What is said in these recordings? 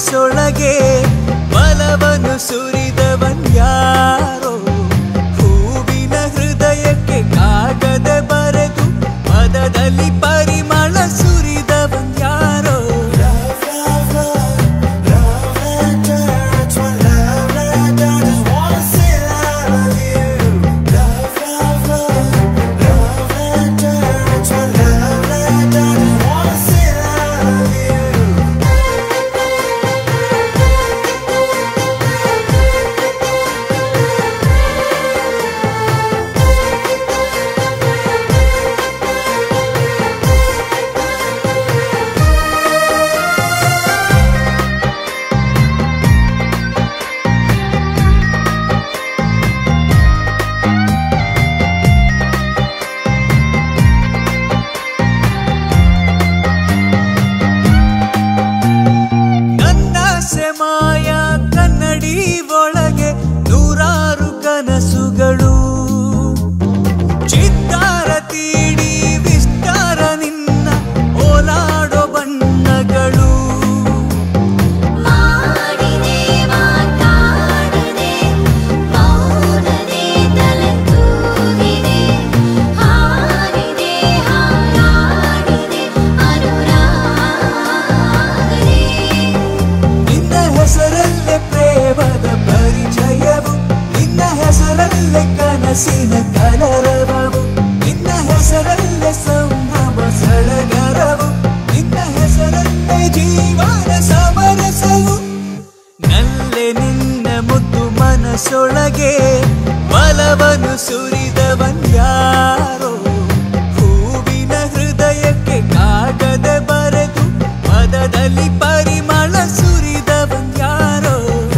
ಮನಸ್ಸೊಳಗೆ ಬಲವನ್ನು ಸುರಿದವನ್ಯಾರೋ ಹೂವಿನ ಹೃದಯಕ್ಕೆ ಕಾಗದ ಬರೆದು ಪದದಲ್ಲಿ ಪರಿಮಳ ಸುರಿದವನ್ಯಾರೋ ನನ್ನ ಸೆಮಾಯ ಕನ್ನಡಿ ಒಳಗೆ ನೂರಾರು ಕನಸುಗಳು ಚಿತ್ತಾರ ತೀಡಿ ವಿಸ್ತಾರ ನಿನ್ನ ಓಲಾಡೋ ಬಣ್ಣಗಳು ಮಾಡಿದೆ ಮಾತಾಡದೆ ಮೌನದೆ ತಲೆ ತೂಗಿದೆ ಹಾರಿದೆ ಹಾರಾಡಿದೆ ಅನುರಾಗದೆ ನಿನ್ನ ಹೆಸರಲ್ಲೇ ಪ್ರೇಮದ ಪರಿಚಯವು ನಿನ್ನ ಹೆಸರಲ್ಲೇ ಕನಸಿನ ಕಲರವವು ನಿನ್ನ ಹೆಸರಲ್ಲೇ ಸಂಭ್ರಮ ಸಡಗರವು ನಿನ್ನ ಹೆಸರಲ್ಲೇ ಜೀವನ ಸಮರಸವು ನಲ್ಲೆ ನಿನ್ನ ಮುದ್ದು ಮನಸ್ಸೊಳಗೆ ಬಲವನ್ನು ಸುರಿದವನ್ಯಾರೋ ಹೂವಿನ ಹೃದಯಕ್ಕೆ ಕಾಗದ ಬರೆದು ಪದದಲ್ಲಿ ಪರಿಮಳ ಸುರಿದವನ್ಯಾರೋ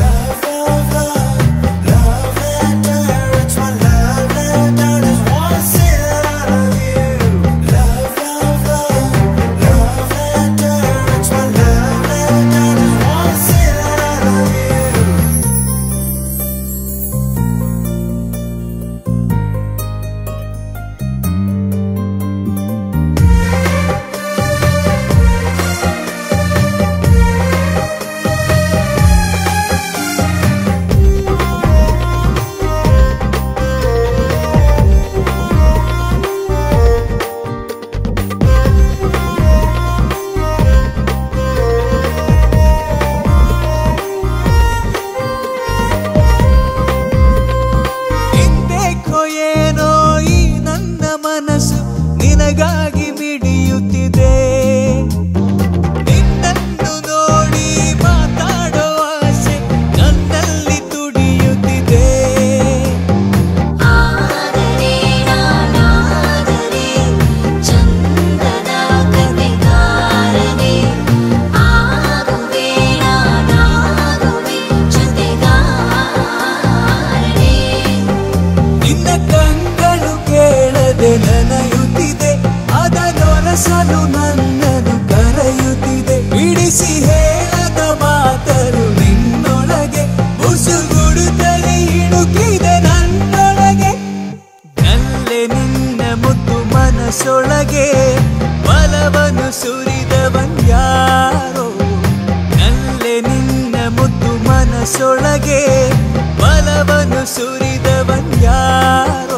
ಹಿಂದೆಕೋ ಏನೋ ಈ ನನ್ನ ಮನಸ್ಸು ನಿನಗಾಗಿ ಮಿಡಿಯುತ್ತಿದೆ ನಿನ್ನನ್ನು ನೋಡಿ ಮಾತಾಡೋ ಆಸೆ ನನ್ನಲ್ಲಿ ತುಡಿಯುತ್ತಿದೆ ಆದರೆ ನಾನಾದರೆ ಚಂದದ ಕಥೆಗಾರನೆ ಆಗುವೆ ನಾನಾಗುವೆ ಜೊತೆಗಾರನೆ ನಿನ್ನ ಕಂಗಳು ಕೇಳದೆ ನನಯುತ್ತಿದೆ ಅದನೊರಸಲು ನನ್ನನ್ನು ಕರೆಯುತ್ತಿದೆ ಬಿಡಿಸಿ ಹೇಳದ ಮಾತರು ನಿನ್ನೊಳಗೆ ಮುಸುಗುಡುತ್ತಲೇ ಇಣುಕಿದೆ ನನ್ನೊಳಗೆ ನಲ್ಲೆ ನಿನ್ನ ಮುದ್ದು ಮನಸ್ಸೊಳಗೆ ಬಲವನ್ನು ಸುರಿದವನ್ಯಾರೋ ನಲ್ಲೆ ನಿನ್ನ ಮುದ್ದು ಮನಸ್ಸೊಳಗೆ ಬಲವನ್ನು ಸುರಿದವನ್ಯಾರೋ